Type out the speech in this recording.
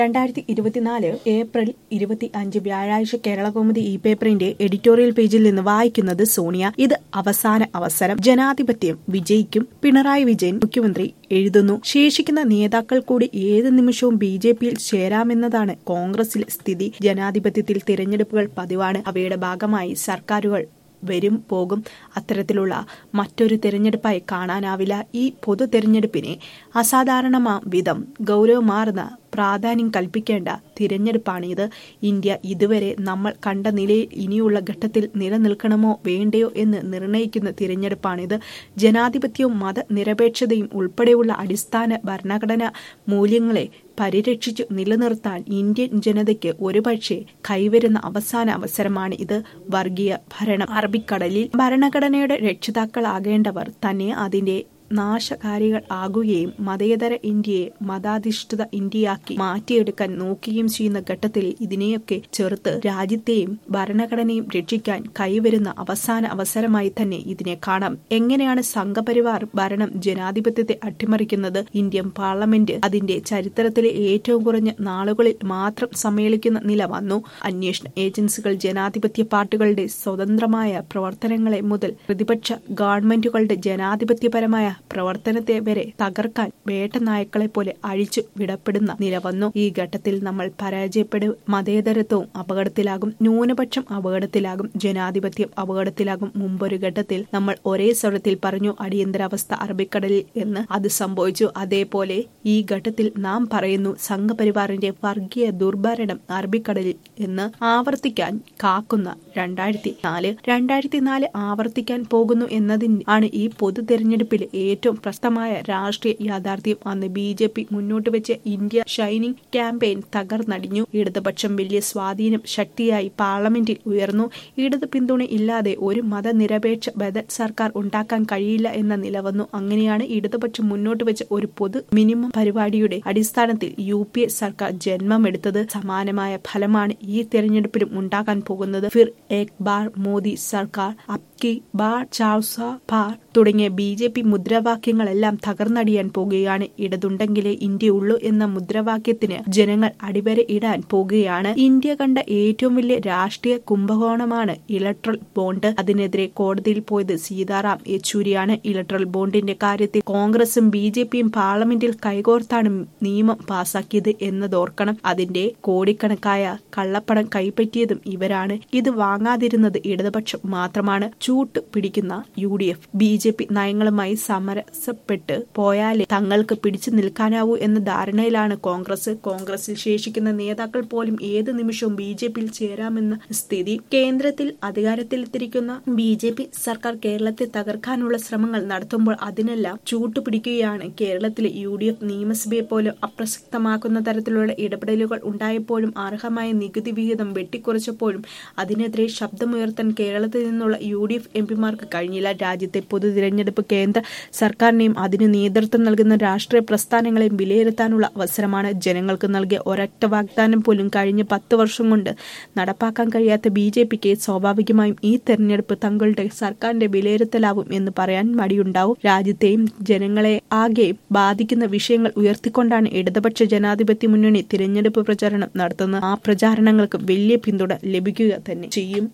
രണ്ടായിരത്തി ഇരുപത്തിനാല് ഏപ്രിൽ ഇരുപത്തി അഞ്ച് വ്യാഴാഴ്ച കേരളകൗമുദി ഈ പേപ്പറിന്റെ എഡിറ്റോറിയൽ പേജിൽ നിന്ന് വായിക്കുന്നത് സോണിയ ഇത് അവസാന അവസരം ജനാധിപത്യം വിജയിക്കും പിണറായി വിജയൻ മുഖ്യമന്ത്രി എഴുതുന്നു ശേഷിക്കുന്ന നേതാക്കൾ കൂടി ഏത് നിമിഷവും ബി ജെ പിയിൽ ചേരാമെന്നതാണ് കോൺഗ്രസിലെ സ്ഥിതി ജനാധിപത്യത്തിൽ തിരഞ്ഞെടുപ്പുകൾ പതിവാണ് അവയുടെ ഭാഗമായി സർക്കാരുകൾ വരും പോകും അത്തരത്തിലുള്ള മറ്റൊരു തിരഞ്ഞെടുപ്പായി കാണാനാവില്ല ഈ പൊതു തിരഞ്ഞെടുപ്പിനെ അസാധാരണമാ വിധം ഗൗരവമാർന്ന പ്രാധാന്യം കൽപ്പിക്കേണ്ട തിരഞ്ഞെടുപ്പാണിത് ഇന്ത്യ ഇതുവരെ നമ്മൾ കണ്ട നിലയിൽ ഇനിയുള്ള ഘട്ടത്തിൽ നിലനിൽക്കണമോ വേണ്ടയോ എന്ന് നിർണയിക്കുന്ന തിരഞ്ഞെടുപ്പാണിത് ജനാധിപത്യവും മതനിരപേക്ഷതയും ഉൾപ്പെടെയുള്ള അടിസ്ഥാന ഭരണഘടനാ മൂല്യങ്ങളെ പരിരക്ഷിച്ചു നിലനിർത്താൻ ഇന്ത്യൻ ജനതയ്ക്ക് ഒരുപക്ഷെ കൈവരുന്ന അവസാന അവസരമാണ് ഇത് വർഗീയ ഭരണം അറബിക്കടലിൽ ഭരണഘടനയുടെ രക്ഷിതാക്കളാകേണ്ടവർ തന്നെ അതിന്റെ നാശകാരികൾ ആകുകയും മതേതര ഇന്ത്യയെ മതാധിഷ്ഠിത ഇന്ത്യയാക്കി മാറ്റിയെടുക്കാൻ നോക്കുകയും ചെയ്യുന്ന ഘട്ടത്തിൽ ഇതിനെയൊക്കെ ചെറുത്ത് രാജ്യത്തെയും ഭരണഘടനയും രക്ഷിക്കാൻ കൈവരുന്ന അവസാന അവസരമായി തന്നെ ഇതിനെ കാണാം എങ്ങനെയാണ് സംഘപരിവാർ ഭരണം ജനാധിപത്യത്തെ അട്ടിമറിക്കുന്നത് ഇന്ത്യൻ പാർലമെന്റ് അതിന്റെ ചരിത്രത്തിലെ ഏറ്റവും കുറഞ്ഞ നാളുകളിൽ മാത്രം സമ്മേളിക്കുന്ന നില വന്നു അന്വേഷണ ഏജൻസികൾ ജനാധിപത്യ പാർട്ടികളുടെ സ്വതന്ത്രമായ പ്രവർത്തനങ്ങളെ മുതൽ പ്രതിപക്ഷ ഗവൺമെന്റുകളുടെ ജനാധിപത്യപരമായ പ്രവർത്തനത്തെ വരെ തകർക്കാൻ വേട്ടനായ്ക്കളെ പോലെ അഴിച്ചു വിടപ്പെടുന്ന നില വന്നു ഈ ഘട്ടത്തിൽ നമ്മൾ പരാജയപ്പെടും മതേതരത്വവും അപകടത്തിലാകും ന്യൂനപക്ഷം അപകടത്തിലാകും ജനാധിപത്യം അപകടത്തിലാകും മുമ്പൊരു ഘട്ടത്തിൽ നമ്മൾ ഒരേ സ്വരത്തിൽ പറഞ്ഞു അടിയന്തരാവസ്ഥ അറബിക്കടലിൽ എന്ന് അത് സംഭവിച്ചു അതേപോലെ ഈ ഘട്ടത്തിൽ നാം പറയുന്നു സംഘപരിവാറിന്റെ വർഗീയ ദുർഭരണം അറബിക്കടലിൽ എന്ന് ആവർത്തിക്കാൻ കാക്കുന്ന രണ്ടായിരത്തി നാല് രണ്ടായിരത്തി നാല് ആവർത്തിക്കാൻ പോകുന്നു എന്നതിന് ആണ് ഈ പൊതു തെരഞ്ഞെടുപ്പിൽ ഏറ്റവും പ്രശസ്തമായ രാഷ്ട്രീയ യാഥാർത്ഥ്യം അന്ന് ബി ജെ പി മുന്നോട്ട് വെച്ച ഇന്ത്യ ഷൈനിങ് ക്യാമ്പയിൻ തകർന്നടിഞ്ഞു ഇടതുപക്ഷം വലിയ സ്വാധീനം ശക്തിയായി പാർലമെന്റിൽ ഉയർന്നു ഇടത് പിന്തുണ ഇല്ലാതെ ഒരു മതനിരപേക്ഷ ബദൽ സർക്കാർ ഉണ്ടാക്കാൻ കഴിയില്ല എന്ന നില വന്നു അങ്ങനെയാണ് ഇടതുപക്ഷം മുന്നോട്ട് വെച്ച ഒരു പൊതു മിനിമം പരിപാടിയുടെ അടിസ്ഥാനത്തിൽ യു പി എ സർക്കാർ ജന്മമെടുത്തത് സമാനമായ ഫലമാണ് ഈ തെരഞ്ഞെടുപ്പിലും ഉണ്ടാകാൻ പോകുന്നത് ഫിർ ഏക് ബാർ മോദി സർക്കാർ അബ്കി ബാർ ചാർസ ബാർ തുടങ്ങിയ ബി ജെ പി മുദ്രാവാക്യങ്ങളെല്ലാം തകർന്നടിയാൻ പോകുകയാണ് ഇടതുണ്ടെങ്കിലേ ഇന്ത്യ ഉള്ളൂ എന്ന മുദ്രാവാക്യത്തിന് ജനങ്ങൾ അടിവര ഇടാൻ പോകുകയാണ് ഇന്ത്യ കണ്ട ഏറ്റവും വലിയ രാഷ്ട്രീയ കുംഭകോണമാണ് ഇലക്ട്രൽ ബോണ്ട് അതിനെതിരെ കോടതിയിൽ പോയത് സീതാറാം യെച്ചൂരിയാണ് ഇലക്ട്രൽ ബോണ്ടിന്റെ കാര്യത്തിൽ കോൺഗ്രസും ബി ജെ പിയും പാർലമെന്റിൽ കൈകോർത്താണ് നിയമം പാസാക്കിയത് എന്നതോർക്കണം അതിന്റെ കോടിക്കണക്കായ കള്ളപ്പണം കൈപ്പറ്റിയതും ഇവരാണ് ഇത് വാങ്ങാതിരുന്നത് ഇടതുപക്ഷം മാത്രമാണ് ചൂട്ട് പിടിക്കുന്ന U D F B J P നയങ്ങളുമായി സമരസപ്പെട്ട് പോയാലേ തങ്ങൾക്ക് പിടിച്ചു നിൽക്കാനാവൂ എന്ന ധാരണയിലാണ് കോൺഗ്രസ് കോൺഗ്രസിൽ ശേഷിക്കുന്ന നേതാക്കൾ പോലും ഏത് നിമിഷവും ബി ജെ പിയിൽ ചേരാമെന്ന സ്ഥിതി കേന്ദ്രത്തിൽ അധികാരത്തിലെത്തിരിക്കുന്ന ബി ജെ പി സർക്കാർ കേരളത്തെ തകർക്കാനുള്ള ശ്രമങ്ങൾ നടത്തുമ്പോൾ അതിനെല്ലാം ചൂട്ടുപിടിക്കുകയാണ് കേരളത്തിലെ യു ഡി എഫ് നിയമസഭയെ പോലും അപ്രസക്തമാക്കുന്ന തരത്തിലുള്ള ഇടപെടലുകൾ ഉണ്ടായപ്പോഴും അർഹമായ നികുതി വിഹിതം വെട്ടിക്കുറച്ചപ്പോഴും അതിനെതിരെ ശബ്ദമുയർത്താൻ കേരളത്തിൽ നിന്നുള്ള യു ഡി എഫ് എംപിമാർക്ക് കഴിഞ്ഞില്ല രാജ്യത്തെ പൊതു തിരഞ്ഞെടുപ്പ് കേന്ദ്ര സർക്കാരിനെയും അതിന് നേതൃത്വം നൽകുന്ന രാഷ്ട്രീയ പ്രസ്ഥാനങ്ങളെയും വിലയിരുത്താനുള്ള അവസരമാണ് ജനങ്ങൾക്ക് നൽകിയ ഒരൊറ്റ വാഗ്ദാനം പോലും കഴിഞ്ഞ പത്ത് വർഷം കൊണ്ട് നടപ്പാക്കാൻ കഴിയാത്ത ബി ജെ പിക്ക് സ്വാഭാവികമായും ഈ തെരഞ്ഞെടുപ്പ് തങ്ങളുടെ സർക്കാരിന്റെ വിലയിരുത്തലാവും എന്ന് പറയാൻ മടിയുണ്ടാവും രാജ്യത്തെയും ജനങ്ങളെ ആകെ ബാധിക്കുന്ന വിഷയങ്ങൾ ഉയർത്തിക്കൊണ്ടാണ് ഇടതുപക്ഷ ജനാധിപത്യ മുന്നണി തിരഞ്ഞെടുപ്പ് പ്രചാരണം നടത്തുന്നത് ആ പ്രചാരണങ്ങൾക്ക് വലിയ പിന്തുണ ലഭിക്കുക തന്നെ ചെയ്യും